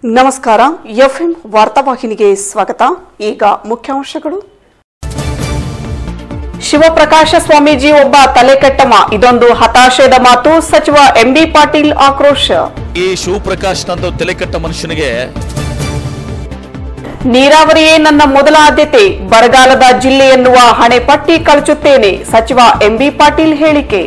ನಮಸ್ಕಾರ ಎಫ್ಎಂ ವಾರ್ತಾವಾಹಿನಿಗೆ ಸ್ವಾಗತ ಈಗ ಮುಖ್ಯಾಂಶಗಳು ಶಿವಪ್ರಕಾಶ ಸ್ವಾಮೀಜಿ ಒಬ್ಬ ತಲೆಕೆಟ್ಟಮ ಇದೊಂದು ಹತಾಶೆದ ಮಾತು ಸಚಿವ ಎಂಬಿ ಪಾಟೀಲ್ ಆಕ್ರೋಶ ಈ ಶಿವಪ್ರಕಾಶ್ ನಂತ ತಲೆಕಟ್ಟ ಮನುಷ್ಯನಿಗೆ ನೀರಾವರಿಯೇ ನನ್ನ ಮೊದಲ ಆದ್ಯತೆ ಬರಗಾಲದ ಜಿಲ್ಲೆ ಎನ್ನುವ ಹಣೆ ಪಟ್ಟಿ ಕಳಚುತ್ತೇನೆ ಸಚಿವ ಎಂಬಿ ಪಾಟೀಲ್ ಹೇಳಿಕೆ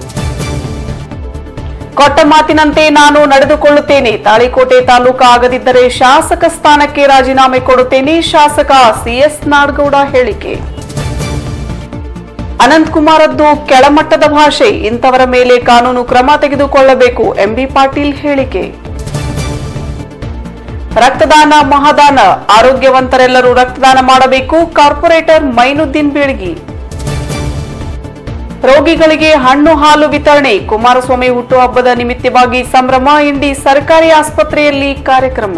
ಕೊಟ್ಟ ಮಾತಿನಂತೆ ನಾನು ನಡೆದುಕೊಳ್ಳುತ್ತೇನೆ ತಾಳಿಕೋಟೆ ತಾಲೂಕು ಆಗದಿದ್ದರೆ ಶಾಸಕ ಸ್ಥಾನಕ್ಕೆ ರಾಜೀನಾಮೆ ಕೊಡುತ್ತೇನೆ ಶಾಸಕ ಸಿಎಸ್ ನಾಡಗೌಡ ಹೇಳಿಕೆ ಅನಂತಕುಮಾರದ್ದು ಕೆಳಮಟ್ಟದ ಭಾಷೆ ಇಂಥವರ ಮೇಲೆ ಕಾನೂನು ಕ್ರಮ ತೆಗೆದುಕೊಳ್ಳಬೇಕು ಎಂಬಿ ಪಾಟೀಲ್ ಹೇಳಿಕೆ ರಕ್ತದಾನ ಮಹಾದಾನ ಆರೋಗ್ಯವಂತರೆಲ್ಲರೂ ರಕ್ತದಾನ ಮಾಡಬೇಕು ಕಾರ್ಪೊರೇಟರ್ ಮೈನುದ್ದೀನ್ ಬೀಳ್ಗಿ ರೋಗಿಗಳಿಗೆ ಹಣ್ಣು ಹಾಲು ವಿತರಣೆ ಕುಮಾರಸ್ವಾಮಿ ಹುಟ್ಟುಹಬ್ಬದ ನಿಮಿತ್ತವಾಗಿ ಸಂಭ್ರಮ ಇಂಡಿ ಸರ್ಕಾರಿ ಆಸ್ಪತ್ರೆಯಲ್ಲಿ ಕಾರ್ಯಕ್ರಮ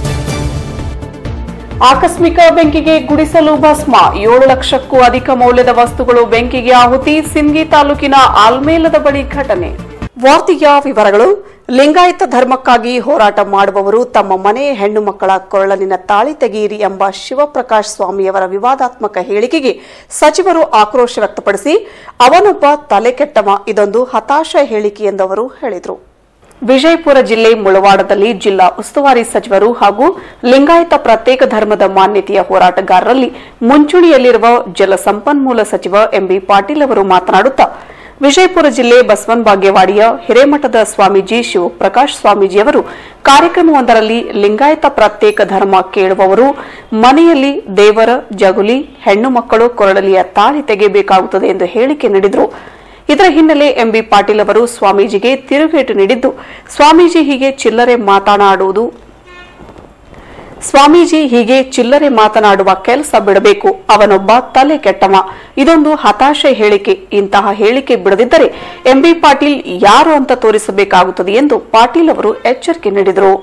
ಆಕಸ್ಮಿಕ ಬೆಂಕಿಗೆ ಗುಡಿಸಲು ಭಸ್ಮ ಏಳು ಲಕ್ಷಕ್ಕೂ ಅಧಿಕ ಮೌಲ್ಯದ ವಸ್ತುಗಳು ಬೆಂಕಿಗೆ ಆಹುತಿ ಸಿಂಗಿ ತಾಲೂಕಿನ ಆಲ್ಮೇಲದ ಬಳಿ ಘಟನೆ ವಾರ್ತೆಯ ವಿವರಗಳು ಲಿಂಗಾಯತ ಧರ್ಮಕ್ಕಾಗಿ ಹೋರಾಟ ಮಾಡುವವರು ತಮ್ಮ ಮನೆಯ ಹೆಣ್ಣು ಮಕ್ಕಳ ಕೊರಳಲಿನ ತಾಳಿ ತೆಗೆಯಿರಿ ಎಂಬ ಶಿವಪ್ರಕಾಶ್ ಸ್ವಾಮಿಯವರ ವಿವಾದಾತ್ಮಕ ಹೇಳಿಕೆಗೆ ಸಚಿವರು ಆಕ್ರೋಶ ವ್ಯಕ್ತಪಡಿಸಿ ಅವನೊಬ್ಬ ತಲೆಕೆಟ್ಟವ ಇದೊಂದು ಹತಾಶ ಹೇಳಿಕೆ ಎಂದವರು ಹೇಳಿದರು ವಿಜಯಪುರ ಜಿಲ್ಲೆ ಮುಳವಾಡದಲ್ಲಿ ಜಿಲ್ಲಾ ಉಸ್ತುವಾರಿ ಸಚಿವರು ಹಾಗೂ ಲಿಂಗಾಯತ ಪ್ರತ್ಯೇಕ ಧರ್ಮದ ಮಾನ್ಯತೆಯ ಹೋರಾಟಗಾರರಲ್ಲಿ ಮುಂಚೂಣಿಯಲ್ಲಿರುವ ಜಲಸಂಪನ್ಮೂಲ ಸಚಿವ ಎಂಬಿ ಪಾಟೀಲ್ ಅವರು ಮಾತನಾಡುತ್ತಾ ವಿಜಯಪುರ ಜಿಲ್ಲೆ ಬಸವನ್ ಬಾಗೇವಾಡಿಯ ಹಿರೇಮಠದ ಸ್ವಾಮೀಜಿ ಶಿವಪ್ರಕಾಶ್ ಸ್ವಾಮೀಜಿಯವರು ಕಾರ್ಯಕ್ರಮವೊಂದರಲ್ಲಿ ಲಿಂಗಾಯತ ಪ್ರತ್ಯೇಕ ಧರ್ಮ ಕೇಳುವವರು ಮನೆಯಲ್ಲಿ ದೇವರ ಜಗುಲಿ ಹೆಣ್ಣು ಮಕ್ಕಳು ಕೊರಡಲಿಯ ತಾಳಿ ತೆಗೆಯಬೇಕಾಗುತ್ತದೆ ಎಂದು ಹೇಳಿಕೆ ನೀಡಿದರು ಇದರ ಹಿನ್ನೆಲೆ ಎಂಬಿ ಪಾಟೀಲ್ ಅವರು ಸ್ವಾಮೀಜಿಗೆ ತಿರುಗೇಟು ನೀಡಿದ್ದು ಸ್ವಾಮೀಜಿ ಹೀಗೆ ಚಿಲ್ಲರೆ ಮಾತನಾಡುವುದು ಸ್ವಾಮೀಜಿ ಹೀಗೆ ಚಿಲ್ಲರೆ ಮಾತನಾಡುವ ಕೆಲಸ ಬಿಡಬೇಕು ಅವನೊಬ್ಬ ತಲೆ ಕೆಟ್ಟವ ಇದೊಂದು ಹತಾಶೆ ಹೇಳಿಕೆ ಇಂತಹ ಹೇಳಿಕೆ ಬಿಡದಿದ್ದರೆ ಎಂಬಿ ಪಾಟೀಲ್ ಯಾರು ಅಂತ ತೋರಿಸಬೇಕಾಗುತ್ತದೆ ಎಂದು ಪಾಟೀಲ್ ಅವರು ಎಚ್ಚರಿಕೆ ನೀಡಿದರು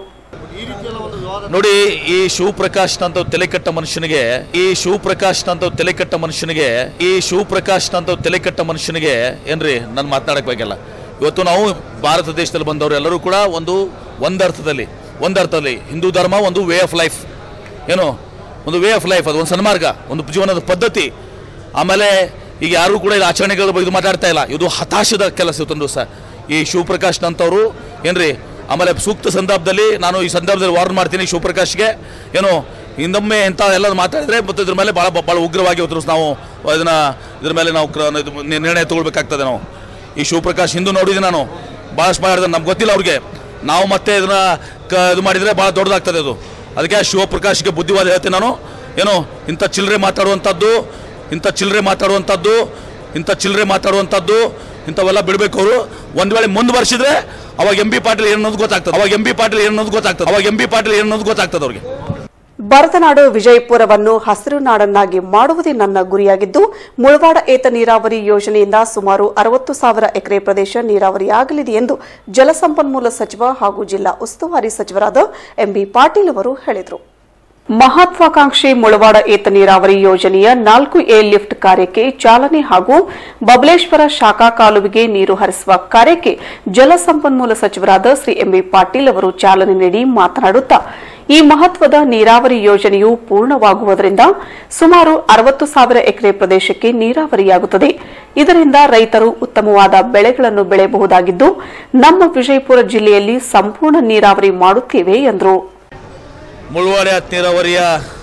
ನೋಡಿ ಈ ಶಿವಪ್ರಕಾಶ್ ನಂತ ತಲೆಕಟ್ಟ ಮನುಷ್ಯನಿಗೆ ಈ ಶಿವಪ್ರಕಾಶ್ ನಂತ ತಲೆಕಟ್ಟ ಮನುಷ್ಯನಿಗೆ ಈ ಶಿವಪ್ರಕಾಶ್ ನಂತ ತಲೆಕಟ್ಟ ಮನುಷ್ಯನಿಗೆ ಏನ್ರಿ ನಾನು ಮಾತನಾಡಕ್ ಬೇಕಲ್ಲ ಇವತ್ತು ನಾವು ಭಾರತ ದೇಶದಲ್ಲಿ ಬಂದವರು ಎಲ್ಲರೂ ಕೂಡ ಒಂದು ಒಂದರ್ಥದಲ್ಲಿ ಒಂದರ್ಥದಲ್ಲಿ ಹಿಂದೂ ಧರ್ಮ ಒಂದು ವೇ ಆಫ್ ಲೈಫ್ ಏನು ಒಂದು ವೇ ಆಫ್ ಲೈಫ್ ಅದು ಒಂದು ಸನ್ಮಾರ್ಗ ಒಂದು ಜೀವನದ ಪದ್ಧತಿ ಆಮೇಲೆ ಈಗ ಯಾರು ಕೂಡ ಇದು ಆಚರಣೆಗಳ ಬಗ್ಗೆ ಇದು ಮಾತಾಡ್ತಾ ಇಲ್ಲ ಇದು ಹತಾಶದ ಕೆಲಸ ಇವತ್ತೊಂದು ದಿವಸ ಈ ಶಿವಪ್ರಕಾಶ್ ನಂತವರು ಏನ್ರಿ ಆಮೇಲೆ ಸೂಕ್ತ ಸಂದರ್ಭದಲ್ಲಿ ನಾನು ಈ ಸಂದರ್ಭದಲ್ಲಿ ವಾರ್ನ್ ಮಾಡ್ತೀನಿ ಶಿವಪ್ರಕಾಶ್ಗೆ ಏನು ಹಿಂದೊಮ್ಮೆ ಎಂಥ ಎಲ್ಲ ಮಾತಾಡಿದ್ರೆ ಮತ್ತು ಇದ್ರ ಮೇಲೆ ಭಾಳ ಭಾಳ ಉಗ್ರವಾಗಿ ಇವತ್ತು ನಾವು ಇದನ್ನ ಇದ್ರ ಮೇಲೆ ನಾವು ಕ್ರ- ಇದು ನಿ- ನಿರ್ಣಯ ತಗೊಳ್ಬೇಕಾಗ್ತದೆ ನಾವು ಈ ಶಿವಪ್ರಕಾಶ್ ಹಿಂದೂ ನೋಡಿದ್ದೀನಿ ನಾನು ಭಾಳಷ್ಟು ಮಾಡಿದ್ರೆ ನಮ್ಗೆ ಗೊತ್ತಿಲ್ಲ ಅವ್ರಿಗೆ ನಾವು ಮತ್ತೆ ಇದನ್ನ ಕ ಇದು ಮಾಡಿದರೆ ಭಾಳ ದೊಡ್ಡದಾಗ್ತದೆ ಅದು ಅದಕ್ಕೆ ಆ ಶಿವಪ್ರಕಾಶ್ಗೆ ಬುದ್ಧಿವಾದ ಹೇಳ್ತೀನಿ ನಾನು ಏನು ಇಂಥ ಚಿಲ್ಲರೆ ಮಾತಾಡುವಂಥದ್ದು ಇಂಥ ಚಿಲ್ಲರೆ ಮಾತಾಡುವಂಥದ್ದು ಇಂಥ ಚಿಲ್ಲರೆ ಮಾತಾಡುವಂಥದ್ದು ಇಂಥವೆಲ್ಲ ಬಿಡಬೇಕು ಅವರು ಒಂದು ವೇಳೆ ಮುಂದುವರ್ಸಿದ್ರೆ ಅವಾಗ ಎಂ ಬಿ ಪಾಟೀಲ್ ಏನನ್ನೋದು ಗೊತ್ತಾಗ್ತದೆ ಅವಾಗ ಎಂ ಬಿ ಪಾಟೀಲ್ ಏನನ್ನೋದು ಗೊತ್ತಾಗ್ತದೆ ಅವಾಗ ಎಂ ಬಿ ಪಾಟೀಲ್ ಏನನ್ನೋದು ಗೊತ್ತಾಗ್ತದೆ ಅವ್ರಿಗೆ ಭರತನಾಡು ವಿಜಯಪುರವನ್ನು ಹಸಿರು ನಾಡನ್ನಾಗಿ ಮಾಡುವುದೇ ನನ್ನ ಗುರಿಯಾಗಿದ್ದು ಮುಳವಾಡ ಏತ ನೀರಾವರಿ ಯೋಜನೆಯಿಂದ ಸುಮಾರು ಅರವತ್ತು ಸಾವಿರ ಎಕರೆ ಪ್ರದೇಶ ನೀರಾವರಿಯಾಗಲಿದೆ ಎಂದು ಜಲಸಂಪನ್ಮೂಲ ಸಚಿವ ಹಾಗೂ ಜಿಲ್ಲಾ ಉಸ್ತುವಾರಿ ಸಚಿವರಾದ ಎಂಬಿ ಪಾಟೀಲ್ ಅವರು ಹೇಳಿದರು ಮಹತ್ವಾಕಾಂಕ್ಷಿ ಮುಳವಾಡ ಏತ ನೀರಾವರಿ ಯೋಜನೆಯ ನಾಲ್ಕು ಎ ಲಿಫ್ಟ್ ಕಾರ್ಯಕ್ಕೆ ಚಾಲನೆ ಹಾಗೂ ಬಬಲೇಶ್ವರ ಶಾಖಾ ಕಾಲುವೆಗೆ ನೀರು ಹರಿಸುವ ಕಾರ್ಯಕ್ಕೆ ಜಲಸಂಪನ್ಮೂಲ ಸಚಿವರಾದ ಶ್ರೀ ಎಂಬಿ ಪಾಟೀಲ್ ಅವರು ಚಾಲನೆ ನೀಡಿ ಮಾತನಾಡುತ್ತಾ ಈ ಮಹತ್ವದ ನೀರಾವರಿ ಯೋಜನೆಯು ಪೂರ್ಣವಾಗುವುದರಿಂದ ಸುಮಾರು ಅರವತ್ತು ಸಾವಿರ ಎಕರೆ ಪ್ರದೇಶಕ್ಕೆ ನೀರಾವರಿಯಾಗುತ್ತದೆ ಇದರಿಂದ ರೈತರು ಉತ್ತಮವಾದ ಬೆಳೆಗಳನ್ನು ಬೆಳೆಯಬಹುದಾಗಿದ್ದು ನಮ್ಮ ವಿಜಯಪುರ ಜಿಲ್ಲೆಯಲ್ಲಿ ಸಂಪೂರ್ಣ ನೀರಾವರಿ ಮಾಡುತ್ತೇವೆ ಎಂದರು ಮುಳುವಾಡೆ ನೀರಾವರಿಯ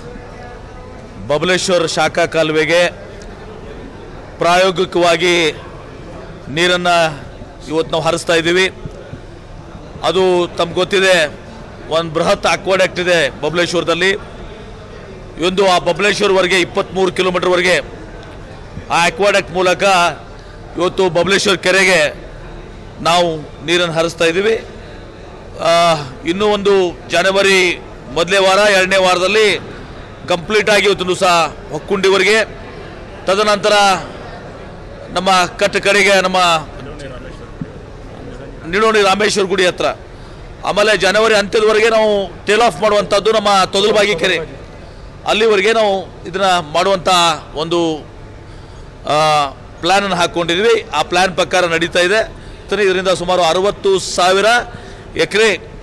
ಬಬಲೇಶ್ವರ ಶಾಖಾ ಕಾಲುವೆಗೆ ಪ್ರಾಯೋಗಿಕವಾಗಿ ನೀರನ್ನು ಇವತ್ತು ನಾವು ಹರಿಸ್ತಾ ಇದ್ದೀವಿ ಅದು ತಮ್ಗೆ ಗೊತ್ತಿದೆ ಒಂದು ಬೃಹತ್ ಅಕ್ವಾಡಕ್ಟ್ ಇದೆ ಬಬಲೇಶ್ವರದಲ್ಲಿ ಒಂದು ಆ ಬಬಲೇಶ್ವರ್ವರೆಗೆ ಇಪ್ಪತ್ತ್ಮೂರು ಕಿಲೋಮೀಟರ್ವರೆಗೆ ಆ ಅಕ್ವಾಡಕ್ಟ್ ಮೂಲಕ ಇವತ್ತು ಬಬಲೇಶ್ವರ ಕೆರೆಗೆ ನಾವು ನೀರನ್ನು ಹರಿಸ್ತಾ ಇದ್ದೀವಿ ಆ, ಇನ್ನೂ ಒಂದು ಜನವರಿ ಮೊದಲನೇ ವಾರ ಎರಡನೇ ವಾರದಲ್ಲಿ ಕಂಪ್ಲೀಟ್ ಆಗಿ ಇವತ್ತು ದಿವಸ ಹೊಕ್ಕುಂಡಿವರೆಗೆ ತದನಂತರ ನಮ್ಮ ಕಟ್ಟ ಕಡೆಗೆ ನಮ್ಮ ನಿಡೋಣಿ ರಾಮೇಶ್ವರ ಗುಡಿ ಹತ್ರ ಆಮೇಲೆ ಜನವರಿ ಅಂತ್ಯದವರೆಗೆ ನಾವು ಟೇಲ್ ಆಫ್ ಮಾಡುವಂಥದ್ದು ನಮ್ಮ ತೊದಲಬಾಗಿ ಕೆರೆ ಅಲ್ಲಿವರೆಗೆ ನಾವು ಇದನ್ನ ಮಾಡುವಂಥ ಒಂದು ಪ್ಲ್ಯಾನನ್ನು ಹಾಕ್ಕೊಂಡಿದ್ವಿ ಆ ಪ್ಲ್ಯಾನ್ ಪ್ರಕಾರ ನಡೀತಾ ಇದೆ ಇದರಿಂದ ಸುಮಾರು ಅರವತ್ತು ಸಾವಿರ ಎಕರೆ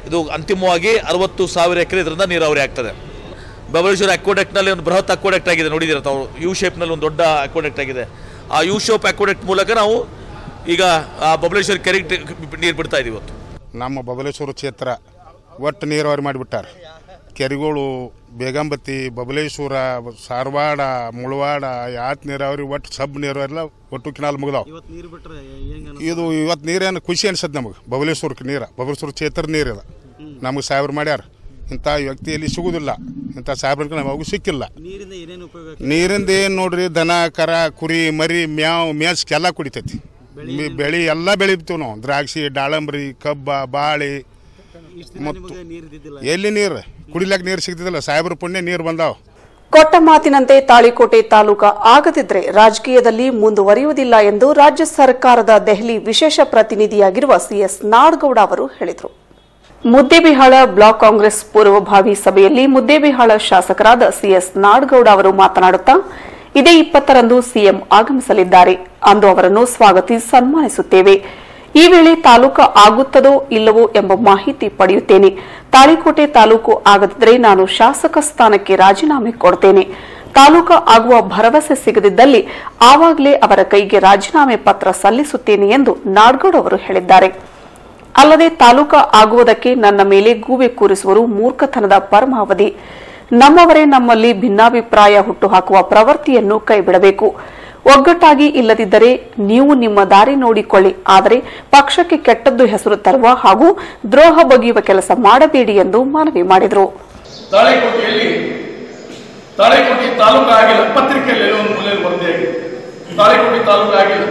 ಇದು ಅಂತಿಮವಾಗಿ ಅರವತ್ತು ಸಾವಿರ ಎಕರೆ ಇದರಿಂದ ನೀರಾವರಿ ಆಗ್ತದೆ ಬಬಲೇಶ್ವರ ಅಕ್ವಾಡೆಕ್ಟ್ನಲ್ಲಿ ಒಂದು ಬೃಹತ್ ಅಕ್ವಾಡೆಕ್ಟ್ ಆಗಿದೆ ನೋಡಿದ್ದೀರ ತಾವು ಯು ಶೇಪ್ನಲ್ಲಿ ಒಂದು ದೊಡ್ಡ ಅಕ್ವಾಡೆಕ್ಟ್ ಆಗಿದೆ ಆ ಯು ಶೇಪ್ ಅಕ್ವಾಡೆಕ್ಟ್ ಮೂಲಕ ನಾವು ಈಗ ಆ ಬಬಲೇಶ್ವರ ಕೆರೆಗೆ ನೀರು ಬಿಡ್ತಾ ಇದೀವಿ ಇವತ್ತು ನಮ್ಮ ಬಬಲೇಶ್ವರ ಕ್ಷೇತ್ರ ಒಟ್ಟು ನೀರಾವರಿ ಮಾಡಿಬಿಟ್ಟಾರ ಕೆರೆಗಳು ಬೇಗಂಬತ್ತಿ ಬಬಲೇಶ್ವರ ಸಾರವಾಡ ಮುಳವಾಡ ಯಾತ್ ನೀರಾವರಿ ಒಟ್ಟು ಸಬ್ ನೀರಾವರಿ ಎಲ್ಲ ಒಟ್ಟು ಕಿನಾಲ್ ಮುಗ್ದಾವ ಇವತ್ತು ನೀರು ಬಿಟ್ರೆ ಹೆಂಗ ಇದು ಇವತ್ತು ನೀರೇನು ಖುಷಿ ಅನ್ಸದ್ ನಮಗೆ ಬಬಲೇಶ್ವರಕ್ಕೆ ನೀರು ಬಬಲೇಶ್ವರ ಕ್ಷೇತ್ರ ನೀರಿದ ನಮಗೆ ಸಾಹೇಬ್ರು ಮಾಡ್ಯಾರ ಇಂಥ ವ್ಯಕ್ತಿ ಎಲ್ಲಿ ಸಿಗುದಿಲ್ಲ ಇಂಥ ಸಾಹೇಬ್ರಿಗೆ ನಮಗೂ ಸಿಕ್ಕಿಲ್ಲ ನೀರಿಂದ ಏನೇನು ಉಪಯೋಗ ನೀರಿಂದ ಏನು ನೋಡ್ರಿ ದನ ಕರ ಕುರಿ ಮರಿ ಮ್ಯಾವ್ ಮೇಸ್ಕೆಲ್ಲ ಕುಡಿತೈತಿ ಮಿ- ಬೆಳೆ ಎಲ್ಲ ಬೆಳಿತೀವಿ ನಾವು ದ್ರಾಕ್ಷಿ ದಾಳಂಬ್ರಿ ಕಬ್ಬ ಬಾಳೆ ಇಷ್ಟು ದಿನ ನಿಮಗೆ ನೀರು ಇದ್ದಿದ್ದಿಲ್ಲ ಎಲ್ಲಿ ನೀರು ಕುಡಿಲಕ್ಕೆ ನೀರು ಸಿಗ್ತಿದ್ದಿಲ್ಲ ಸಾಹೇಬ್ರ ಪುಣ್ಯ ನೀರು ಬಂದಾವ ಕೊಟ್ಟ ಮಾತಿನಂತೆ ತಾಳಿಕೋಟೆ ತಾಲೂಕ ಆಗದಿದ್ರೆ ರಾಜಕೀಯದಲ್ಲಿ ಮುಂದುವರಿಯುವುದಿಲ್ಲ ಎಂದು ರಾಜ್ಯ ಸರ್ಕಾರದ ದೆಹಲಿ ವಿಶೇಷ ಪ್ರತಿನಿಧಿಯಾಗಿರುವ ಸಿಎಸ್ ನಾಡಗೌಡ ಅವರು ಹೇಳಿದರು ಮುದ್ದೇಬಿಹಾಳ ಬ್ಲಾಕ್ ಕಾಂಗ್ರೆಸ್ ಪೂರ್ವಭಾವಿ ಸಭೆಯಲ್ಲಿ ಮುದ್ದೇಬಿಹಾಳ ಶಾಸಕರಾದ ಸಿಎಸ್ ನಾಡಗೌಡ ಅವರು ಮಾತನಾಡುತ್ತಾ ಇದೇ ಇಪ್ಪತ್ತರಂದು ಸಿಎಂ ಆಗಮಿಸಲಿದ್ದಾರೆ ಅಂದು ಅವರನ್ನು ಸ್ವಾಗತಿ ಸನ್ಮಾನಿಸುತ್ತೇವೆ ಈ ವೇಳೆ ತಾಲೂಕು ಆಗುತ್ತದೋ ಇಲ್ಲವೋ ಎಂಬ ಮಾಹಿತಿ ಪಡೆಯುತ್ತೇನೆ ತಾಳಿಕೋಟೆ ತಾಲೂಕು ಆಗದಿದ್ರೆ ನಾನು ಶಾಸಕ ಸ್ಥಾನಕ್ಕೆ ರಾಜೀನಾಮೆ ಕೊಡ್ತೇನೆ ತಾಲೂಕು ಆಗುವ ಭರವಸೆ ಸಿಗದಿದ್ದಲ್ಲಿ ಆವಾಗಲೇ ಅವರ ಕೈಗೆ ರಾಜೀನಾಮೆ ಪತ್ರ ಸಲ್ಲಿಸುತ್ತೇನೆ ಎಂದು ನಾಡ್ಗೌಡ್ ಅವರು ಹೇಳಿದ್ದಾರೆ ಅಲ್ಲದೆ ತಾಲೂಕು ಆಗುವುದಕ್ಕೆ ನನ್ನ ಮೇಲೆ ಗೂಬೆ ಕೂರಿಸುವರು ಮೂರ್ಖತನದ ಪರಮಾವಧಿ ನಮ್ಮವರೇ ನಮ್ಮಲ್ಲಿ ಭಿನ್ನಾಭಿಪ್ರಾಯ ಹುಟ್ಟುಹಾಕುವ ಪ್ರವೃತ್ತಿಯನ್ನು ಕೈಬಿಡಬೇಕು ಒಗ್ಗಟ್ಟಾಗಿ ಇಲ್ಲದಿದ್ದರೆ ನೀವು ನಿಮ್ಮ ದಾರಿ ನೋಡಿಕೊಳ್ಳಿ ಆದರೆ ಪಕ್ಷಕ್ಕೆ ಕೆಟ್ಟದ್ದು ಹೆಸರು ತರುವ ಹಾಗೂ ದ್ರೋಹ ಬಗೆಯುವ ಕೆಲಸ ಮಾಡಬೇಡಿ ಎಂದು ಮನವಿ ಮಾಡಿದರು ತಾಳೆಕೋಟೆಯಲ್ಲಿ ತಾಳೆಕೋಟೆ ತಾಲೂಕು ಆಗಿಲ್ಲ ಪತ್ರಿಕೆಯಲ್ಲಿ ಒಂದು ಮೂಲೆಯಲ್ಲಿ ವರದಿಯಾಗಿದೆ ತಾಳೆಕೋಟೆ ತಾಲೂಕು ಆಗಿಲ್ಲ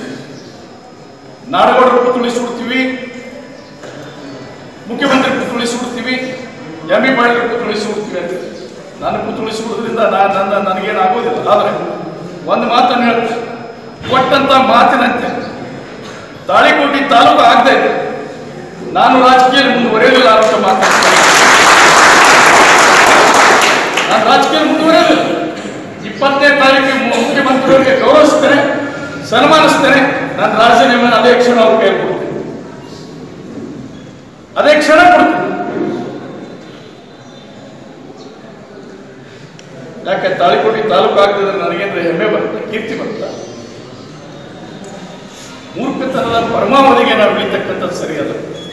ನಾಡಗೌಡರು ಪುತ್ಥಳಿ ಸುಡ್ತೀವಿ ಮುಖ್ಯಮಂತ್ರಿ ಪುತ್ಥಳಿ ಸುಡ್ತೀವಿ ಎಂ ಬಿ ಪಾಟೀಲ್ ಪುತ್ಥಳಿ ಸುಡ್ತೀವಿ ಅಂತ ನಾನು ಪುತ್ಥಳಿ ಸುಡೋದ್ರಿಂದ ನಾನು ನನ್ನ ನನಗೇನು ಆಗೋದಿಲ್ಲ ಆದರೆ ಒಂದು ಮಾತನ್ನು ಹೇಳ್ತೀನಿ ಕೊಟ್ಟಂತ ಮಾತಿನಂತೆ ತಾಳಿಕೋಟೆ ತಾಲೂಕು ಆಗದೆ ಇದೆ ನಾನು ರಾಜಕೀಯದಲ್ಲಿ ಮುಂದುವರೆಯಲಿಲ್ಲ ಅಂತ ಮಾತಾಡ್ತೀನಿ ನಾನು ರಾಜಕೀಯ ಮುಂದುವರೆಯಲಿಲ್ಲ ಇಪ್ಪತ್ತನೇ ತಾರೀಕಿಗೆ ಮು- ಮುಖ್ಯಮಂತ್ರಿಯವರಿಗೆ ಗೌರವಿಸ್ತೇನೆ ಸನ್ಮಾನಿಸ್ತೇನೆ ನಾನು ರಾಜೀನಾಮೆ ಅದೇ ಕ್ಷಣ ಅವ್ರ ಕೈ ಕೊಡ್ತೀನಿ ಅದೇ ಕ್ಷಣ ಕೊಡ್ತೀನಿ ಯಾಕೆ ತಾಳಿಕೋಟಿ ತಾಲೂಕು ಆಗ್ತದೆ ನನಗೇನ್ರ ಹೆಮ್ಮೆ ಬರುತ್ತೆ ಕೀರ್ತಿ ಬರುತ್ತೆ ಮೂರ್ಖತನದ ಪರಮಾವಧಿಗೆ ನಾವು ಇಳಿತಕ್ಕಂಥದ್ದು ಸರಿಯಲ್ಲ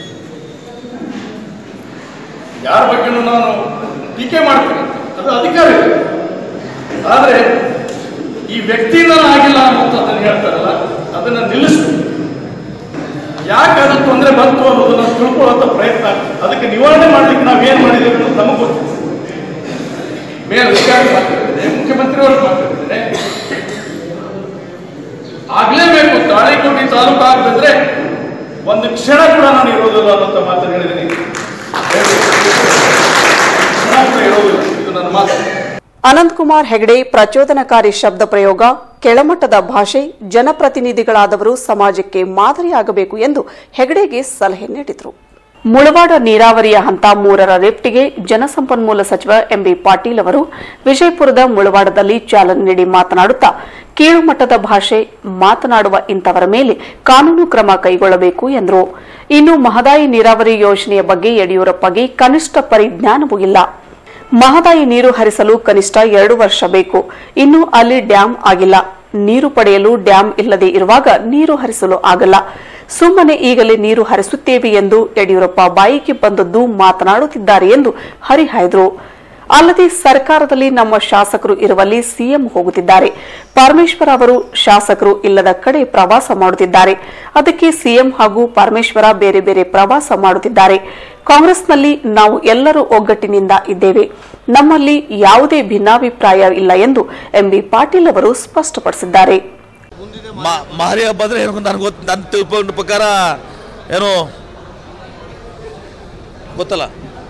ಯಾರ ಬಗ್ಗೆನೂ ನಾನು ಟೀಕೆ ಮಾಡ್ತೀನಿ ಅದು ಅಧಿಕಾರ ಇದೆ ಆದರೆ ಈ ವ್ಯಕ್ತಿಯಿಂದ ಆಗಿಲ್ಲ ಅನ್ನೋದನ್ನು ಹೇಳ್ತಾರಲ್ಲ ಅದನ್ನು ನಿಲ್ಲಿಸ್ಬೇಕು ಯಾಕೆ ಅದು ತೊಂದರೆ ಬಂತು ಅನ್ನೋದನ್ನ ತಿಳ್ಕೊಳ್ಳುವಂತ ಪ್ರಯತ್ನ ಆಗ್ತದೆ. ಅದಕ್ಕೆ ನಿವಾರಣೆ ಮಾಡ್ಲಿಕ್ಕೆ ನಾವು ಏನ್ ಮಾಡಿದ್ದೀವಿ ಅನ್ನೋದು ನಮಗೆ ಗೊತ್ತಿದೆ ಮೇಲಧಿಕಾರಿ ಮಾತಾಡಿದ್ದೇನೆ ಮುಖ್ಯಮಂತ್ರಿಯವರು ಮಾತಾಡಿದ್ದೇನೆ ಆಗ್ಲೇಬೇಕು ತಾಳಿಕೋಟಿ ತಾಲೂಕು ಆಗದಿದ್ರೆ ಒಂದು ಕ್ಷಣ ಕೂಡ ನಾನು ಇರೋದಿಲ್ಲ ಅನ್ನೋಂಥ ಮಾತನ್ನು ಹೇಳಿದ್ದೀನಿ ಕ್ಷಣ ಕೂಡ ಇರೋದಿಲ್ಲ ಇದು ನನ್ನ ಮಾತು ಅನಂತಕುಮಾರ್ ಹೆಗಡೆ ಪ್ರಚೋದನಕಾರಿ ಶಬ್ದ ಪ್ರಯೋಗ ಕೆಳಮಟ್ಟದ ಭಾಷೆ ಜನಪ್ರತಿನಿಧಿಗಳಾದವರು ಸಮಾಜಕ್ಕೆ ಮಾದರಿಯಾಗಬೇಕು ಎಂದು ಹೆಗಡೆಗೆ ಸಲಹೆ ನೀಡಿದರು ಮುಳವಾಡ ನೀರಾವರಿಯ ಹಂತ ಮೂರರ ಲಿಫ್ಟ್ಗೆ ಜಲಸಂಪನ್ಮೂಲ ಸಚಿವ ಎಂಬಿ ಪಾಟೀಲ್ ಅವರು ವಿಜಯಪುರದ ಮುಳವಾಡದಲ್ಲಿ ಚಾಲನೆ ನೀಡಿ ಮಾತನಾಡುತ್ತಾ ಕೀಳುಮಟ್ಟದ ಭಾಷೆ ಮಾತನಾಡುವ ಇಂಥವರ ಮೇಲೆ ಕಾನೂನು ಕ್ರಮ ಕೈಗೊಳ್ಳಬೇಕು ಎಂದರು ಇನ್ನು ಮಹದಾಯಿ ನೀರಾವರಿ ಯೋಜನೆಯ ಬಗ್ಗೆ ಯಡಿಯೂರಪ್ಪಗೆ ಕನಿಷ್ಠ ಪರಿಜ್ಞಾನವೂ ಇಲ್ಲ ಮಹದಾಯಿ ನೀರು ಹರಿಸಲು ಕನಿಷ್ಠ ಎರಡು ವರ್ಷ ಬೇಕು ಇನ್ನು ಅಲ್ಲಿ ಡ್ಯಾಂ ಆಗಿಲ್ಲ ನೀರು ಪಡೆಯಲು ಡ್ಯಾಂ ಇಲ್ಲದೆ ಇರುವಾಗ ನೀರು ಹರಿಸಲು ಆಗಲ್ಲ ಸುಮ್ಮನೆ ಈಗಲೇ ನೀರು ಹರಿಸುತ್ತೇವೆ ಎಂದು ಯಡಿಯೂರಪ್ಪ ಬಾಯಿಗೆ ಬಂದದ್ದು ಮಾತನಾಡುತ್ತಿದ್ದಾರೆ ಎಂದು ಹರಿಹಾಯ್ದರು ಅಲ್ಲದೆ ಸರ್ಕಾರದಲ್ಲಿ ನಮ್ಮ ಶಾಸಕರು ಇರುವಲ್ಲಿ ಸಿಎಂ ಹೋಗುತ್ತಿದ್ದಾರೆ ಪರಮೇಶ್ವರ ಅವರು ಶಾಸಕರು ಇಲ್ಲದ ಕಡೆ ಪ್ರವಾಸ ಮಾಡುತ್ತಿದ್ದಾರೆ ಅದಕ್ಕೆ ಸಿಎಂ ಹಾಗೂ ಪರಮೇಶ್ವರ ಬೇರೆ ಬೇರೆ ಪ್ರವಾಸ ಮಾಡುತ್ತಿದ್ದಾರೆ ಕಾಂಗ್ರೆಸ್ನಲ್ಲಿ ನಾವು ಎಲ್ಲರೂ ಒಗ್ಗಟ್ಟಿನಿಂದ ಇದ್ದೇವೆ ನಮ್ಮಲ್ಲಿ ಯಾವುದೇ ಭಿನ್ನಾಭಿಪ್ರಾಯ ಇಲ್ಲ ಎಂದು ಎಂಬಿ ಪಾಟೀಲ್ ಅವರು ಸ್ಪಷ್ಟಪಡಿಸಿದ್ದಾರೆ ಮ- ಮಾರಿ ಹಬ್ಬ ಅಂದ್ರೆ ಏನು ನನಗೆ ಗೊತ್ತು ನನ್ನ ತಿಳ್ಕೊಂಡ ಪ್ರಕಾರ ಏನು ಗೊತ್ತಲ್ಲ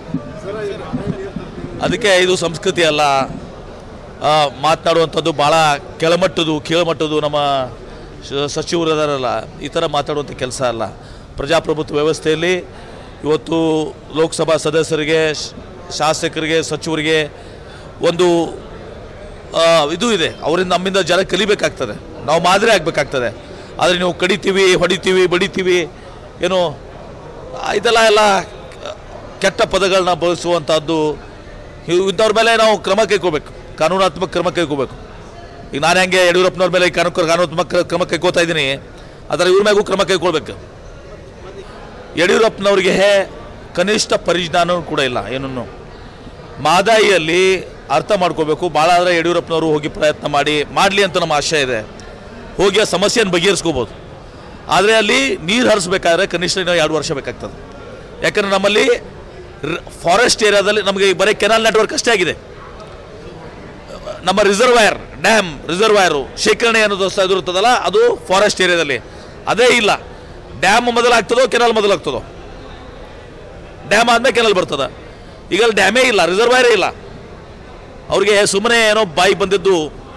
ಅದಕ್ಕೆ ಇದು ಸಂಸ್ಕೃತಿ ಅಲ್ಲ ಆ, ಮಾತನಾಡುವಂಥದ್ದು ಭಾಳ ಕೆಳಮಟ್ಟದ್ದು ಕೀಳ್ಮಟ್ಟದ್ದು ನಮ್ಮ ಶ- ಸಚಿವರು ಅದಾರಲ್ಲ ಈ ಥರ ಮಾತಾಡುವಂಥ ಕೆಲಸ ಅಲ್ಲ ಪ್ರಜಾಪ್ರಭುತ್ವ ವ್ಯವಸ್ಥೆಯಲ್ಲಿ ಇವತ್ತು ಲೋಕಸಭಾ ಸದಸ್ಯರಿಗೆ ಶ- ಶಾಸಕರಿಗೆ ಸಚಿವರಿಗೆ ಒಂದು ಆ, ಇದು ಇದೆ ಅವರಿಂದ ನಮ್ಮಿಂದ ಜನ ಕಲಿಬೇಕಾಗ್ತದೆ ನಾವು ಮಾದರಿ ಆಗಬೇಕಾಗ್ತದೆ ಆದರೆ ನೀವು ಕಡಿತೀವಿ ಹೊಡಿತೀವಿ ಬಡಿತೀವಿ ಏನು ಆ, ಇದೆಲ್ಲ ಎಲ್ಲ ಕೆಟ್ಟ ಪದಗಳನ್ನ ಬಳಸುವಂಥದ್ದು ಇವ್- ಇಂಥವ್ರ ಮೇಲೆ ನಾವು ಕ್ರಮ ಕೈಗೋಬೇಕು ಕಾನೂನಾತ್ಮಕ ಕ್ರಮ ಕೈಗೋಬೇಕು ಈಗ ನಾನು ಹೆಂಗೆ ಯಡಿಯೂರಪ್ಪನವ್ರ ಮೇಲೆ ಕಾನೂನು ಕಾನೂನಾತ್ಮಕ ಕ್ರಮ ಕೈಗೋತಾ ಇದ್ದೀನಿ ಅದರ ಇವ್ರ ಮ್ಯಾಗೂ ಕ್ರಮ ಕೈಗೊಳ್ಬೇಕು ಯಡಿಯೂರಪ್ಪನವ್ರಿಗೆ ಕನಿಷ್ಠ ಪರಿಜ್ಞಾನ ಕೂಡ ಇಲ್ಲ ಏನನ್ನು ಮಾದಾಯಿಯಲ್ಲಿ ಅರ್ಥ ಮಾಡ್ಕೋಬೇಕು ಭಾಳ ಆದರೆ ಯಡಿಯೂರಪ್ಪನವರು ಹೋಗಿ ಪ್ರಯತ್ನ ಮಾಡಿ ಮಾಡಲಿ ಅಂತ ನಮ್ಮ ಆಶಯ ಇದೆ ಹೋಗಿ ಆ ಸಮಸ್ಯೆಯನ್ನು ಬಗೆಹರಿಸ್ಕೋಬೋದು ಆದರೆ ಅಲ್ಲಿ ನೀರು ಹರಿಸ್ಬೇಕಾದ್ರೆ ಕನಿಷ್ಠ ಇನ್ನೂ ಎರಡು ವರ್ಷ ಬೇಕಾಗ್ತದೆ ಯಾಕಂದರೆ ನಮ್ಮಲ್ಲಿ ಫಾರೆಸ್ಟ್ ಏರಿಯಾದಲ್ಲಿ ನಮಗೆ ಬರೀ ಕೆನಾಲ್ ನೆಟ್ವರ್ಕ್ ಅಷ್ಟೇ ಆಗಿದೆ ನಮ್ಮ ರಿಸರ್ವಾಯರ್ ಡ್ಯಾಮ್ ರಿಸರ್ವಾಯರು ಶೇಖರಣೆ ಅನ್ನೋದು ಸ- ಇದಿರುತ್ತದಲ್ಲ ಅದು ಫಾರೆಸ್ಟ್ ಏರಿಯಾದಲ್ಲಿ ಅದೇ ಇಲ್ಲ ಡ್ಯಾಮ್ ಮೊದಲಾಗ್ತದೋ ಕೆನಾಲ್ ಮೊದಲಾಗ್ತದೋ ಡ್ಯಾಮ್ ಆದ್ಮೇಲೆ ಕೆನಾಲ್ ಬರ್ತದೆ ಈಗ ಅಲ್ಲಿ ಡ್ಯಾಮೇ ಇಲ್ಲ ರಿಸರ್ವಾಯರೇ ಇಲ್ಲ ಅವ್ರಿಗೆ ಸುಮ್ಮನೆ ಏನೋ ಬಾಯಿ ಬಂದಿದ್ದು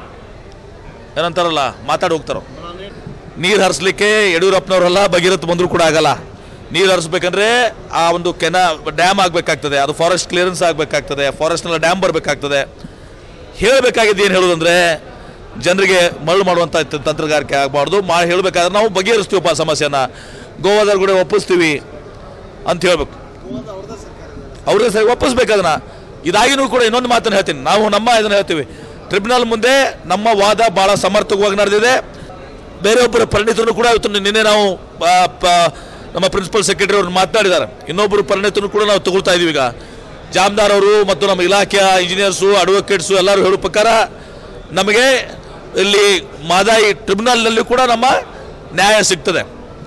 ಏನಂತಾರಲ್ಲ ಮಾತಾಡಿ ಹೋಗ್ತಾರೋ ನೀರು ಹರಿಸ್ಲಿಕ್ಕೆ ಯಡಿಯೂರಪ್ಪನವರೆಲ್ಲ ಭಗೀರಥ ಬಂದರೂ ಕೂಡ ಆಗಲ್ಲ ನೀರು ಹರಿಸ್ಬೇಕಂದ್ರೆ ಆ ಒಂದು ಕೆನ ಡ್ಯಾಮ್ ಆಗಬೇಕಾಗ್ತದೆ ಅದು ಫಾರೆಸ್ಟ್ ಕ್ಲಿಯರೆನ್ಸ್ ಆಗಬೇಕಾಗ್ತದೆ ಫಾರೆಸ್ಟ್ನೆಲ್ಲ ಡ್ಯಾಮ್ ಬರಬೇಕಾಗ್ತದೆ ಹೇಳಬೇಕಾಗಿದ್ದು ಏನು ಹೇಳೋದಂದ್ರೆ ಜನರಿಗೆ ಮರಳು ಮಾಡುವಂಥ ತ- ತಂತ್ರಗಾರಿಕೆ ಆಗಬಾರ್ದು ಮಾ ಹೇಳಬೇಕಾದ್ರೆ ನಾವು ಬಗೆಹರಿಸ್ತೀವಪ್ಪ ಆ ಸಮಸ್ಯೆನ ಗೋವಾದವ್ರ ಕೂಡ ಒಪ್ಪಿಸ್ತೀವಿ ಅಂತ ಹೇಳ್ಬೇಕು ಅವ್ರಿಗೆ ಸರಿ ಒಪ್ಪಿಸ್ಬೇಕು ಅದನ್ನ ಇದಾಗಿನೂ ಕೂಡ ಇನ್ನೊಂದು ಮಾತನ್ನು ಹೇಳ್ತೀನಿ ನಾವು ನಮ್ಮ ಇದನ್ನು ಹೇಳ್ತೀವಿ ಟ್ರಿಬ್ಯುನಲ್ ಮುಂದೆ ನಮ್ಮ ವಾದ ಭಾಳ ಸಮರ್ಥಕವಾಗಿ ನಡೆದಿದೆ ಬೇರೆಯೊಬ್ಬರ ಪರಿಣಿತರು ಕೂಡ ಇವತ್ತು ನಿನ್ನೆ ನಾವು ಆ, ಪ- ನಮ್ಮ ಪ್ರಿನ್ಸಿಪಲ್ ಸೆಕ್ರೆಟರಿ ಅವರು ಮಾತನಾಡಿದ್ದಾರೆ ಇನ್ನೊಬ್ಬರು ಪರಿಣಿತರು ಕೂಡ ನಾವು ತಗೊಳ್ತಾ ಇದೀವಿ ಈಗ ಜಾಮದಾರ್ ಅವರು ಮತ್ತು ನಮ್ಮ ಇಲಾಖೆಯ ಇಂಜಿನಿಯರ್ಸು ಅಡ್ವೊಕೇಟ್ಸು ಎಲ್ಲರೂ ಹೇಳೋ ಪ್ರಕಾರ ನಮಗೆ ಇಲ್ಲಿ ಮಾದಾಯಿ ಟ್ರಿಬ್ಯುನಲ್ನಲ್ಲಿ ಕೂಡ ನಮ್ಮ ನ್ಯಾಯ ಸಿಗ್ತದೆ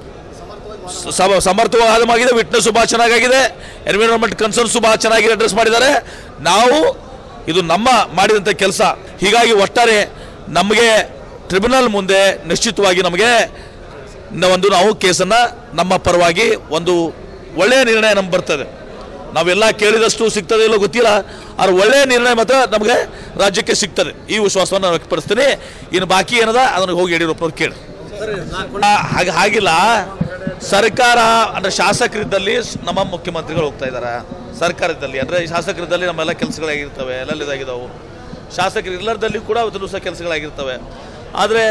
ಸಮ ಸಮರ್ಥವಾಗಿದೆ ವಿಟ್ನೆಸ್ ಭಾಳ ಚೆನ್ನಾಗಿದೆ ಎನ್ವಿರಾನ್ಮೆಂಟ್ ಕನ್ಸರ್ನ್ಸು ಭಾಳ ಚೆನ್ನಾಗಿ ಅಡ್ರೆಸ್ ಮಾಡಿದ್ದಾರೆ ನಾವು ಇದು ನಮ್ಮ ಮಾಡಿದಂಥ ಕೆಲಸ ಹೀಗಾಗಿ ಒಟ್ಟಾರೆ ನಮಗೆ ಟ್ರಿಬ್ಯುನಲ್ ಮುಂದೆ ನಿಶ್ಚಿತವಾಗಿ ನಮಗೆ ನ- ಒಂದು ನಾವು ಕೇಸನ್ನು ನಮ್ಮ ಪರವಾಗಿ ಒಂದು ಒಳ್ಳೆಯ ನಿರ್ಣಯ ನಮ್ಗೆ ಬರ್ತದೆ ನಾವೆಲ್ಲ ಕೇಳಿದಷ್ಟು ಸಿಗ್ತದೆ ಇಲ್ಲೋ ಗೊತ್ತಿಲ್ಲ ಆದ್ರೆ ಒಳ್ಳೆಯ ನಿರ್ಣಯ ಮಾತ್ರ ನಮಗೆ ರಾಜ್ಯಕ್ಕೆ ಸಿಗ್ತದೆ ಈ ವಿಶ್ವಾಸವನ್ನು ನಾನು ವ್ಯಕ್ತಪಡಿಸ್ತೀನಿ ಇನ್ನು ಬಾಕಿ ಏನದ ಅದನ್ನು ಹೋಗಿ ಯಡಿಯೂರಪ್ಪನವ್ರು ಕೇಳಿ ಆ, ಹಾಗೆ ಹಾಗಿಲ್ಲ ಸರ್ಕಾರ ಅಂದ್ರೆ ಶಾಸಕರಿದ್ದಲ್ಲಿ ಸ್- ನಮ್ಮ ಮುಖ್ಯಮಂತ್ರಿಗಳು ಹೋಗ್ತಾ ಇದ್ದಾರೆ ಸರ್ಕಾರದಲ್ಲಿ ಅಂದ್ರೆ ಈ ಶಾಸಕರಿದ್ದಲ್ಲಿ ನಮ್ಮೆಲ್ಲ ಕೆಲಸಗಳಾಗಿರ್ತವೆ ಎಲ್ಲ ಇದಾಗಿದ್ದಾವೆ ಶಾಸಕರು ಎಲ್ಲರದಲ್ಲಿ ಕೂಡ ಇವತ್ತು ಸಹ ಕೆಲಸಗಳಾಗಿರ್ತವೆ ಆದರೆ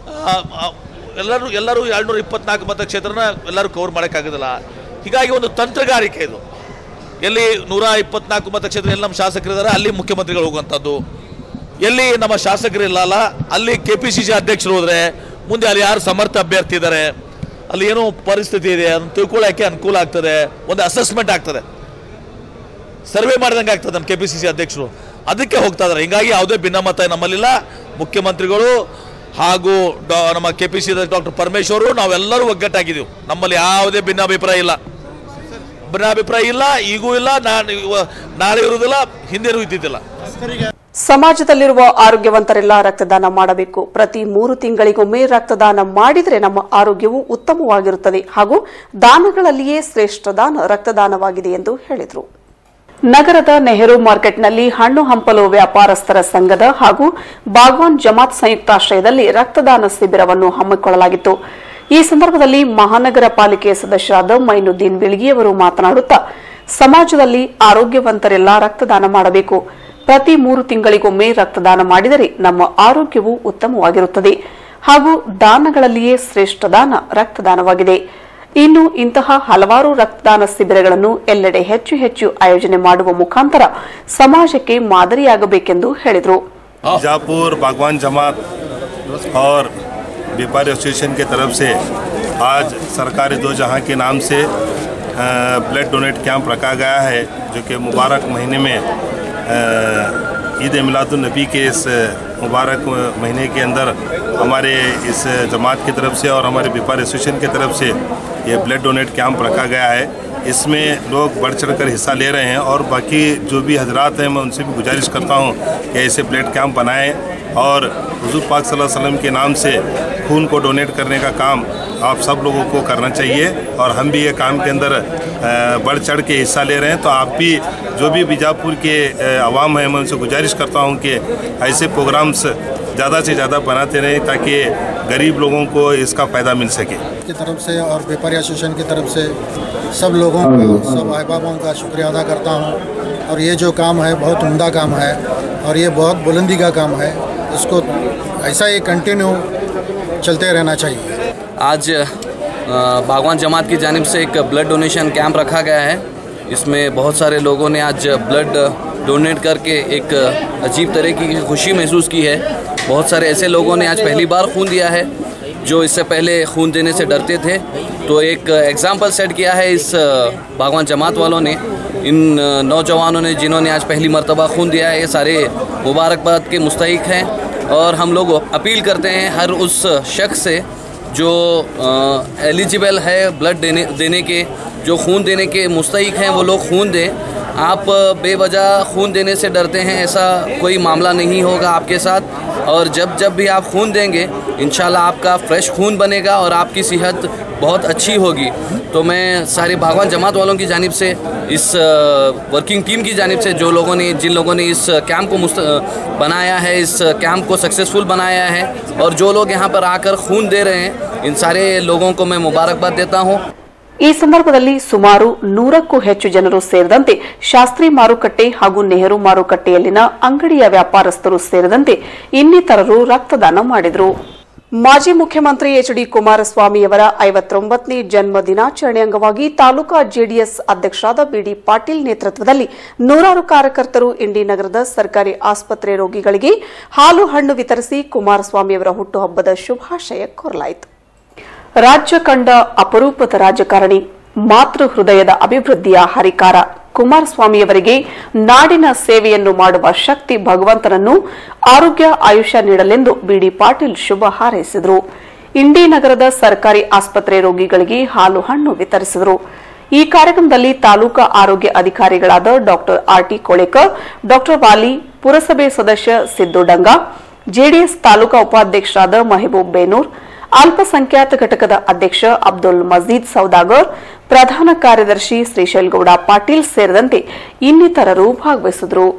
ಎಲ್ಲರೂ ಎಲ್ಲರೂ ಎರಡುನೂರ ಇಪ್ಪತ್ನಾಲ್ಕು ಮತಕ್ಷೇತ್ರನ ಎಲ್ಲರೂ ಕವರ್ ಮಾಡೋಕ್ಕಾಗೋದಿಲ್ಲ ಹೀಗಾಗಿ ಒಂದು ತಂತ್ರಗಾರಿಕೆ ಇದು ಎಲ್ಲಿ ನೂರ ಇಪ್ಪತ್ನಾಲ್ಕು ಮತಕ್ಷೇತ್ರ ಎಲ್ಲಿ ನಮ್ಮ ಶಾಸಕರಿದ್ದಾರೆ ಅಲ್ಲಿ ಮುಖ್ಯಮಂತ್ರಿಗಳು ಹೋಗುವಂಥದ್ದು ಎಲ್ಲಿ ನಮ್ಮ ಶಾಸಕರಿಲ್ಲಲ್ಲ ಅಲ್ಲಿ ಕೆ ಪಿ ಸಿ ಸಿ ಅಧ್ಯಕ್ಷರು ಹೋದ್ರೆ ಮುಂದೆ ಅಲ್ಲಿ ಯಾರು ಸಮರ್ಥ ಅಭ್ಯರ್ಥಿ ಇದ್ದಾರೆ ಅಲ್ಲಿ ಏನೋ ಪರಿಸ್ಥಿತಿ ಇದೆ ಅದನ್ನು ತಿಳ್ಕೊಳ್ಳೋಕೆ ಅನುಕೂಲ ಆಗ್ತದೆ ಒಂದು ಅಸೆಸ್ಮೆಂಟ್ ಆಗ್ತದೆ ಸರ್ವೆ ಮಾಡಿದಂಗೆ ಆಗ್ತದೆ ನಮ್ಮ ಕೆ ಪಿ ಸಿ ಸಿ ಅಧ್ಯಕ್ಷರು ಅದಕ್ಕೆ ಹೋಗ್ತಾ ಇದ್ದಾರೆ ಹಿಂಗಾಗಿ ಯಾವುದೇ ಭಿನ್ನಮತ ನಮ್ಮಲ್ಲಿಲ್ಲ ಮುಖ್ಯಮಂತ್ರಿಗಳು ಹಾಗೂ ಡಾ ನಮ್ಮ K P C doctor Parameshwar ನಾವೆಲ್ಲರೂ ಒಗ್ಗಟ್ಟಾಗಿದ್ದೀವಿ ನಮ್ಮಲ್ಲಿ ಯಾವುದೇ ಭಿನ್ನಾಭಿಪ್ರಾಯ ಇಲ್ಲ ಭಿನ್ನಾಭಿಪ್ರಾಯ ಇಲ್ಲ ಈಗೂ ಇಲ್ಲ ನಾನು ಇವ- ನಾಳೆ ಇರುವುದಿಲ್ಲ ಹಿಂದೆನೂ ಇದ್ದಿದ್ದಿಲ್ಲ ಸಮಾಜದಲ್ಲಿರುವ ಆರೋಗ್ಯವಂತರೆಲ್ಲ ರಕ್ತದಾನ ಮಾಡಬೇಕು ಪ್ರತಿ ಮೂರು ತಿಂಗಳಿಗೊಮ್ಮೆ ರಕ್ತದಾನ ಮಾಡಿದರೆ ನಮ್ಮ ಆರೋಗ್ಯವು ಉತ್ತಮವಾಗಿರುತ್ತದೆ ಹಾಗೂ ದಾನಗಳಲ್ಲಿಯೇ ಶ್ರೇಷ್ಠ ದಾನ ರಕ್ತದಾನವಾಗಿದೆ ಎಂದು ಹೇಳಿದರು ನಗರದ ನೆಹರು ಮಾರ್ಕೆಟ್ನಲ್ಲಿ ಹಣ್ಣು ಹಂಪಲು ವ್ಯಾಪಾರಸ್ಥರ ಸಂಘದ ಹಾಗೂ ಬಾಗ್ವಾನ್ ಜಮಾತ್ ಸಂಯುಕ್ತಾಶ್ರಯದಲ್ಲಿ ರಕ್ತದಾನ ಶಿಬಿರವನ್ನು ಹಮ್ಮಿಕೊಳ್ಳಲಾಗಿತ್ತು ಈ ಸಂದರ್ಭದಲ್ಲಿ ಮಹಾನಗರ ಪಾಲಿಕೆ ಸದಸ್ಯರಾದ ಮೈನುದ್ದೀನ್ ಬಿಳಿಗಿಯವರು ಮಾತನಾಡುತ್ತಾ ಸಮಾಜದಲ್ಲಿ ಆರೋಗ್ಯವಂತರೆಲ್ಲ ರಕ್ತದಾನ ಮಾಡಬೇಕು ಪ್ರತಿ ಮೂರು ತಿಂಗಳಿಗೊಮ್ಮೆ ರಕ್ತದಾನ ಮಾಡಿದರೆ ನಮ್ಮ ಆರೋಗ್ಯವು ಉತ್ತಮವಾಗಿರುತ್ತದೆ ಹಾಗೂ ದಾನಗಳಲ್ಲಿಯೇ ಶ್ರೇಷ್ಠ ದಾನ ರಕ್ತದಾನವಾಗಿದೆ ಇನ್ನು ಇಂತಹ ಹಲವಾರು ರಕ್ತದಾನ ಶಿಬಿರಗಳನ್ನು ಎಲ್ಲೆಡೆ ಹೆಚ್ಚು ಹೆಚ್ಚು ಆಯೋಜನೆ ಮಾಡುವ ಮುಖಾಂತರ ಸಮಾಜಕ್ಕೆ ಮಾದರಿಯಾಗಬೇಕೆಂದು ಹೇಳಿದರು बीजापुर बागवान जमात और व्यापारी एसोसिएशन के तरफ से आज सरकारी दो जहां के नाम से अ, ब्लड डोनेट कैंप रखा गया है जो कि मुबारक महीने में अ, ईद मिलादुलनबी के इस मुबारक महीने के अंदर हमारे इस जमात की तरफ से और हमारे व्यापार एसोसिएशन की तरफ से ये ब्लड डोनेट कैंप रखा गया है इसमें लोग बढ़ चढ़ कर हिस्सा ले रहे हैं और बाकी जो भी हजरात हैं मैं उनसे भी गुजारिश करता हूँ कि ऐसे ब्लड कैंप बनाएं और हुजूर पाक सल्लल्लाहु अलैहि वसल्लम के नाम से खून को डोनेट करने का काम आप सब लोगों को करना चाहिए और हम भी ये काम के अंदर अ, बढ़ चढ़ के हिस्सा ले रहे हैं तो आप भी जो भी बीजापुर के अ, अवाम हैं मैं उनसे गुजारिश करता हूँ कि ऐसे प्रोग्राम्स ज़्यादा से ज़्यादा बनाते रहें ताकि गरीब लोगों को इसका फ़ायदा मिल सके की तरफ से और व्यापारी एसोसिएशन की तरफ से सब लोगों का सब अहबाबों का शुक्रिया अदा करता हूँ और ये जो काम है बहुत उम्दा काम है और ये बहुत बुलंदी का काम है इसको ऐसा ही कंटिन्यू चलते रहना चाहिए आज अ, बागवान जमात की जानिब से एक ब्लड डोनेशन कैंप रखा गया है इसमें बहुत सारे लोगों ने आज ब्लड डोनेट करके एक अजीब तरह की खुशी महसूस की है बहुत सारे ऐसे लोगों ने आज पहली बार खून दिया है जो इससे पहले खून देने से डरते थे तो एक एग्ज़ाम्पल सेट किया है इस बागवान जमात वालों ने इन नौजवानों ने जिन्होंने आज पहली मरतबा खून दिया है ये सारे मुबारकबाद के मुस्तक हैं और हम लोग अपील करते हैं हर उस शख्स से जो एलिजिबल है ब्लड देने देने के जो खून देने के मुस्तक हैं वो लोग खून दें आप बेवजह खून देने से डरते हैं ऐसा कोई मामला नहीं होगा आपके साथ और जब जब भी आप खून देंगे इन आपका फ्रेश खून बनेगा और आपकी सेहत बहुत अच्छी होगी तो मैं सारे बागवान जमात वालों की जानिब से इस वर्किंग टीम की जानिब से जो लोगों ने जिन लोगों ने इस कैंप को मुस्त बनाया है इस कैंप को सक्सेसफुल बनाया है और जो लोग यहाँ पर आकर खून दे रहे हैं इन सारे लोगों को मैं मुबारकबाद देता हूँ ಈ ಸಂದರ್ಭದಲ್ಲಿ ಸುಮಾರು ನೂರಕ್ಕೂ ಹೆಚ್ಚು ಜನರು ಸೇರಿದಂತೆ ಶಾಸ್ತ್ರಿ ಮಾರುಕಟ್ಟೆ ಹಾಗೂ ನೆಹರು ಮಾರುಕಟ್ಟೆಯಲ್ಲಿನ ಅಂಗಡಿಯ ವ್ಯಾಪಾರಸ್ಥರು ಸೇರಿದಂತೆ ಇನ್ನಿತರರು ರಕ್ತದಾನ ಮಾಡಿದರು ಮಾಜಿ ಮುಖ್ಯಮಂತ್ರಿ ಎಚ್ ಡಿ ಕುಮಾರಸ್ವಾಮಿಯವರ ಐವತ್ತೊಂಬತ್ತನೇ ಜನ್ಮ ದಿನಾಚರಣೆ ಅಂಗವಾಗಿ ತಾಲೂಕಾ ಜೆಡಿಎಸ್ ಅಧ್ಯಕ್ಷರಾದ ಬಿಡಿ ಪಾಟೀಲ್ ನೇತೃತ್ವದಲ್ಲಿ ನೂರಾರು ಕಾರ್ಯಕರ್ತರು ಇಂಡಿ ನಗರದ ಸರ್ಕಾರಿ ಆಸ್ಪತ್ರೆ ರೋಗಿಗಳಿಗೆ ಹಾಲು ಹಣ್ಣು ವಿತರಿಸಿ ಕುಮಾರಸ್ವಾಮಿಯವರ ಹುಟ್ಟುಹಬ್ಬದ ಶುಭಾಶಯ ಕೋರಲಾಯಿತು ರಾಜ್ಯ ಕಂಡ ಅಪರೂಪದ ರಾಜಕಾರಣಿ ಮಾತೃ ಹೃದಯದ ಅಭಿವೃದ್ಧಿಯ ಹರಿಕಾರ ಕುಮಾರಸ್ವಾಮಿಯವರಿಗೆ ನಾಡಿನ ಸೇವೆಯನ್ನು ಮಾಡುವ ಶಕ್ತಿ ಭಗವಂತನನ್ನು ಆರೋಗ್ಯ ಆಯುಷ್ಯ ನೀಡಲೆಂದು ಬಿಡಿ ಪಾಟೀಲ್ ಶುಭ ಹಾರೈಸಿದರು ಇಂಡಿ ನಗರದ ಸರ್ಕಾರಿ ಆಸ್ಪತ್ರೆ ರೋಗಿಗಳಿಗೆ ಹಾಲು ಹಣ್ಣು ವಿತರಿಸಿದರು ಈ ಕಾರ್ಯಕ್ರಮದಲ್ಲಿ ತಾಲೂಕಾ ಆರೋಗ್ಯ ಅಧಿಕಾರಿಗಳಾದ ಡಾ ಆರ್ಟಿ ಕೋಳೇಕರ್ ಡಾ ವಾಲಿ ಪುರಸಭೆ ಸದಸ್ಯ ಸಿದ್ದು ಡಂಗಾ ಜೆಡಿಎಸ್ ತಾಲೂಕಾ ಉಪಾಧ್ಯಕ್ಷರಾದ ಮೆಹಬೂಬ್ ಬೇನೂರ್ ಅಲ್ಪಸಂಖ್ಯಾತ ಘಟಕದ ಅಧ್ಯಕ್ಷ ಅಬ್ದುಲ್ ಮಜೀದ್ ಸೌದಾಗರ್ ಪ್ರಧಾನ ಕಾರ್ಯದರ್ಶಿ ಶ್ರೀಶೈಲ್ಗೌಡ ಪಾಟೀಲ್ ಸೇರಿದಂತೆ ಇನ್ನಿತರರು ಭಾಗವಹಿಸಿದರು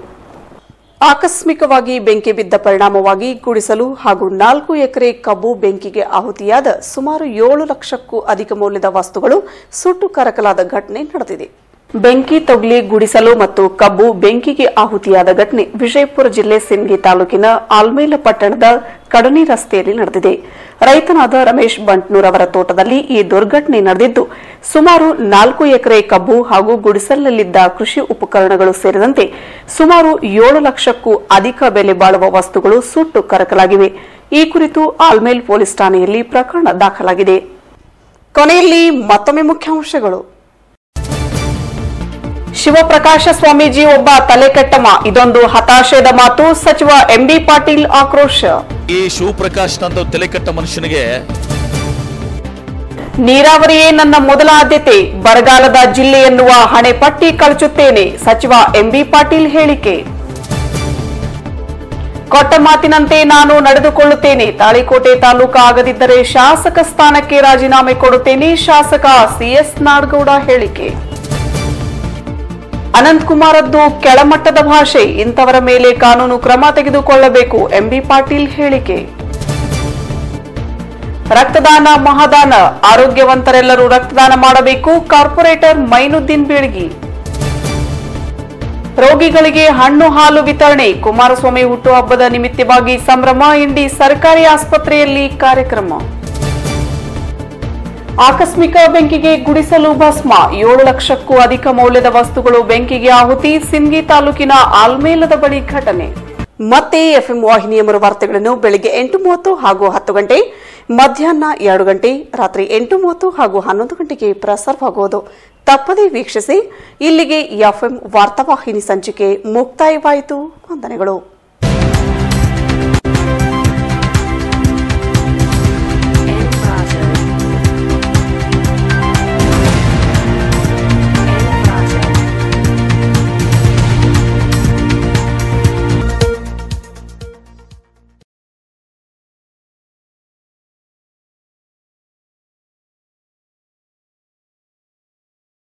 ಆಕಸ್ಮಿಕವಾಗಿ ಬೆಂಕಿ ಬಿದ್ದ ಪರಿಣಾಮವಾಗಿ ಗುಡಿಸಲು ಹಾಗೂ ನಾಲ್ಕು ಎಕರೆ ಕಬ್ಬು ಬೆಂಕಿಗೆ ಆಹುತಿಯಾದ ಸುಮಾರು ಏಳು ಲಕ್ಷಕ್ಕೂ ಅಧಿಕ ಮೌಲ್ಯದ ವಸ್ತುಗಳು ಸುಟ್ಟು ಕರಕಲಾದ ಘಟನೆ ನಡೆದಿದೆ ಬೆಂಕಿ ತಗುಲಿ ಗುಡಿಸಲು ಮತ್ತು ಕಬ್ಬು ಬೆಂಕಿಗೆ ಆಹುತಿಯಾದ ಘಟನೆ ವಿಜಯಪುರ ಜಿಲ್ಲೆ ಸಿಂಗಿ ತಾಲೂಕಿನ ಆಲ್ಮೇಲ ಪಟ್ಟಣದ ಕಡನಿ ರಸ್ತೆಯಲ್ಲಿ ನಡೆದಿದೆ ರೈತನಾದ ರಮೇಶ್ ಬಂಟ್ನೂರ್ ಅವರ ತೋಟದಲ್ಲಿ ಈ ದುರ್ಘಟನೆ ನಡೆದಿದ್ದು ಸುಮಾರು ನಾಲ್ಕು ಎಕರೆ ಕಬ್ಬು ಹಾಗೂ ಗುಡಿಸಲಲ್ಲಿದ್ದ ಕೃಷಿ ಉಪಕರಣಗಳು ಸೇರಿದಂತೆ ಸುಮಾರು ಏಳು ಲಕ್ಷಕ್ಕೂ ಅಧಿಕ ಬೆಲೆ ಬಾಳುವ ವಸ್ತುಗಳು ಸುಟ್ಟು ಕರಕಲಾಗಿವೆ ಈ ಕುರಿತು ಆಲ್ಮೇಲ್ ಪೊಲೀಸ್ ಠಾಣೆಯಲ್ಲಿ ಪ್ರಕರಣ ದಾಖಲಾಗಿದೆ ಕೊನೆಯಲ್ಲಿ ಮತ್ತೊಮ್ಮೆ ಮುಖ್ಯಾಂಶಗಳು ಶಿವಪ್ರಕಾಶ ಸ್ವಾಮೀಜಿ ಒಬ್ಬ ತಲೆಕೆಟ್ಟಮ ಇದೊಂದು ಹತಾಶೆದ ಮಾತು ಸಚಿವ ಎಂಬಿ ಪಾಟೀಲ್ ಆಕ್ರೋಶ ಈ ಶಿವಪ್ರಕಾಶ್ನಂತ ತಲೆಕಟ್ಟ ಮನುಷ್ಯನಿಗೆ ನೀರಾವರಿಯೇ ನನ್ನ ಮೊದಲ ಆದ್ಯತೆ ಬರಗಾಲದ ಜಿಲ್ಲೆ ಎನ್ನುವ ಹಣೆಪಟ್ಟಿ ಕಳಚುತ್ತೇನೆ ಸಚಿವ ಎಂಬಿ ಪಾಟೀಲ್ ಹೇಳಿಕೆ ಕೊಟ್ಟ ಮಾತಿನಂತೆ ನಾನು ನಡೆದುಕೊಳ್ಳುತ್ತೇನೆ ತಾಳಿಕೋಟೆ ತಾಲೂಕು ಆಗದಿದ್ದರೆ ಶಾಸಕ ಸ್ಥಾನಕ್ಕೆ ರಾಜೀನಾಮೆ ಕೊಡುತ್ತೇನೆ ಶಾಸಕ ಸಿಎಸ್ ನಾಡಗೌಡ ಹೇಳಿಕೆ ಅನಂತಕುಮಾರದ್ದು ಕೆಳಮಟ್ಟದ ಭಾಷೆ ಇಂಥವರ ಮೇಲೆ ಕಾನೂನು ಕ್ರಮ ತೆಗೆದುಕೊಳ್ಳಬೇಕು ಎಂಬಿ ಪಾಟೀಲ್ ಹೇಳಿಕೆ ರಕ್ತದಾನ ಮಹಾದಾನ ಆರೋಗ್ಯವಂತರೆಲ್ಲರೂ ರಕ್ತದಾನ ಮಾಡಬೇಕು ಕಾರ್ಪೊರೇಟರ್ ಮೈನುದ್ದೀನ್ ಬೀಳ್ಗಿ ರೋಗಿಗಳಿಗೆ ಹಣ್ಣು ಹಾಲು ವಿತರಣೆ ಕುಮಾರಸ್ವಾಮಿ ಹುಟ್ಟುಹಬ್ಬದ ನಿಮಿತ್ತವಾಗಿ ಸಂಭ್ರಮ ಇಂಡಿ ಸರ್ಕಾರಿ ಆಸ್ಪತ್ರೆಯಲ್ಲಿ ಕಾರ್ಯಕ್ರಮ ಆಕಸ್ಮಿಕ ಬೆಂಕಿಗೆ ಗುಡಿಸಲು ಭಸ್ಮ ಏಳು ಲಕ್ಷಕ್ಕೂ ಅಧಿಕ ಮೌಲ್ಯದ ವಸ್ತುಗಳು ಬೆಂಕಿಗೆ ಆಹುತಿ ಸಿಂಗಿ ತಾಲೂಕಿನ ಆಲ್ಮೇಲದ ಬಳಿ ಘಟನೆ ಮತ್ತೆ ಎಫ್ಎಂ ವಾಹಿನಿಯ ಮರು ವಾರ್ತೆಗಳನ್ನು ಬೆಳಗ್ಗೆ ಎಂಟು ಮೂವತ್ತು ಹಾಗೂ ಹತ್ತು ಗಂಟೆ ಮಧ್ಯಾಹ್ನ ಎರಡು ಗಂಟೆ ರಾತ್ರಿ ಎಂಟು ಮೂವತ್ತು ಹಾಗೂ ಹನ್ನೊಂದು ಗಂಟೆಗೆ ಪ್ರಸಾರವಾಗುವುದು ತಪ್ಪದೇ ವೀಕ್ಷಿಸಿ ಇಲ್ಲಿಗೆ ಎಫ್ಎಂ ವಾರ್ತಾವಾಹಿನಿ ಸಂಚಿಕೆ ಮುಕ್ತಾಯವಾಯಿತು ವಂದನೆಗಳು